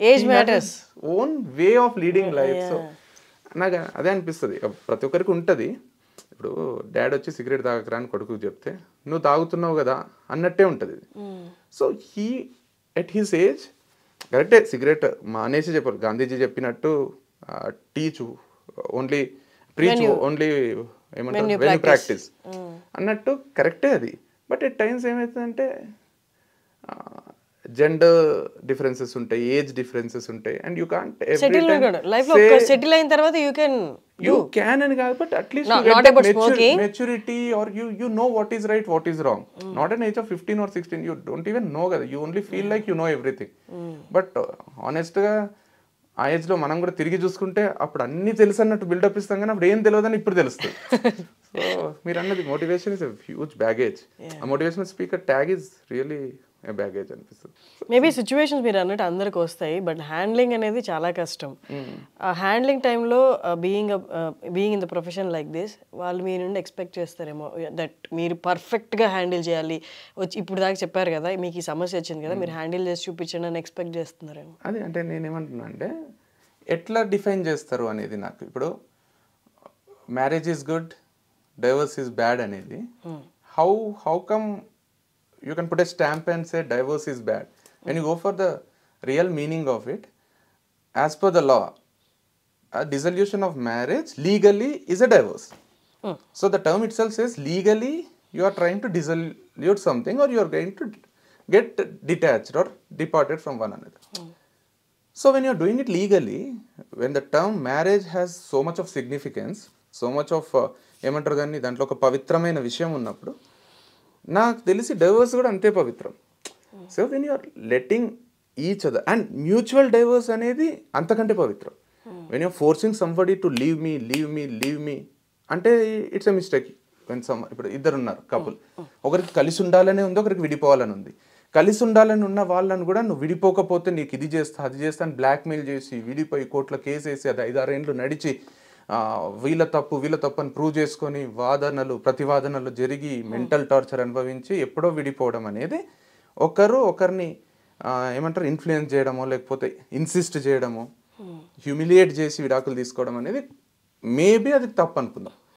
Age matters. Own way of leading life so నాకు అదే అనిపిస్తుంది ప్రతి ఒక్కరికి ఉంటుంది ఇప్పుడు డాడ్ వచ్చి సిగరెట్ తాగకరా అని కొడుకు చెప్తే నువ్వు తాగుతున్నావు కదా అన్నట్టే ఉంటుంది so he at his age కరెక్టే సిగరెట్ మానేసి చెప్పారు గాంధీజీ చెప్పినట్టు టీచు ఓన్లీ ప్రీచ్ ఓన్లీ ఏమంటారు వెన్ ప్రాక్టీస్ అన్నట్టు కరెక్టే అది బట్ ఎట్ టైమ్స్ ఏమవుతుందంటే జెండర్ డిఫరెన్సెస్ ఉంటాయి ఏజ్ డిఫరెన్సెస్ ఉంటాయి and you can't settle life లో సెటిల్ అయిన తర్వాత యూ కెన్ యూ క్యాన్ అని కాదు but at least Not- not about smoking. Maturity or you you know what is right what is wrong not an age of fifteen or sixteen you don't even know కదా you only feel like you know everything but గా ఆ age లో మనం కూడా తిరిగి చూసుకుంటే అప్పుడు అన్ని తెలుసు అన్నట్టు బిల్డప్ ఇస్తాం కానీ అప్పుడు ఏం తెలియదని ఇప్పుడు తెలుస్తుంది సో మీరు అన్నది మోటివేషన్ ఇస్ హ్యూజ్ బ్యాగేజ్ ఆ motivation speaker tag is really baggage అనిపిస్తుంది మేబీ సిచ్యువేషన్స్ మీరు అన్నట్టు అందరికి వస్తాయి బట్ హ్యాండ్లింగ్ అనేది చాలా కష్టం ఆ హ్యాండ్లింగ్ టైంలో being being in the profession like this వాళ్ళు మీ నుండి ఎక్స్పెక్ట్ చేస్తారేమో దట్ మీరు పర్ఫెక్ట్గా హ్యాండిల్ చేయాలి వచ్చి ఇప్పుడు దాకా చెప్పారు కదా మీకు ఈ సమస్య వచ్చింది కదా మీరు హ్యాండిల్ చేసి చూపించండి అని ఎక్స్పెక్ట్ చేస్తున్నారేమో అది అంటే నేనేమంటున్నా అంటే ఎట్లా డిఫైన్ చేస్తారు అనేది నాకు ఇప్పుడు marriage is good divorce is bad అనేది how how come you can put a stamp and say divorce is bad when you go for the real meaning of it as per the law dissolution of marriage legally is a divorce. So the term itself says legally you are trying to dissolve something or you are going to get detached or departed from one another. So when you are doing it legally, when the term marriage has so much of significance, so much of uh, ఏమంటారు దాన్ని దాంట్లో ఒక పవిత్రమైన విషయం ఉన్నప్పుడు నాకు తెలిసి divorce కూడా అంతే పవిత్రం so when you're letting each other and mutual divorce అనేది అంతకంటే పవిత్రం when you're forcing somebody to leave me leave me leave me అంటే it's a mistake when some ఇప్పుడు ఇద్దరు ఉన్నారు కపుల్ ఒకరికి కలిసి ఉండాలనే ఉంది ఒకరికి విడిపోవాలని ఉంది కలిసి ఉండాలని ఉన్న వాళ్ళని కూడా నువ్వు విడిపోకపోతే నీకు ఇది చేస్తా అది చేస్తా అని బ్లాక్మెయిల్ చేసి విడిపోయి కోర్టులో కేసు వేసి అది ఐదారేండ్లు నడిచి ఆ, వీళ్ళ తప్పు వీళ్ళ తప్పు అని ప్రూవ్ చేసుకొని వాదనలు ప్రతివాదనలు జరిగి మెంటల్ టార్చర్ అనుభవించి ఎప్పుడో విడిపోవడం అనేది ఒకరు ఒకరిని ఆ, ఏమంటారు ఇన్ఫ్లుయెన్స్ చేయడమో లేకపోతే ఇన్సిస్ట్ చేయడమో హ్యూమిలియేట్ చేసి విడాకులు తీసుకోవడం అనేది మేబీ అది తప్పు అనుకుందాం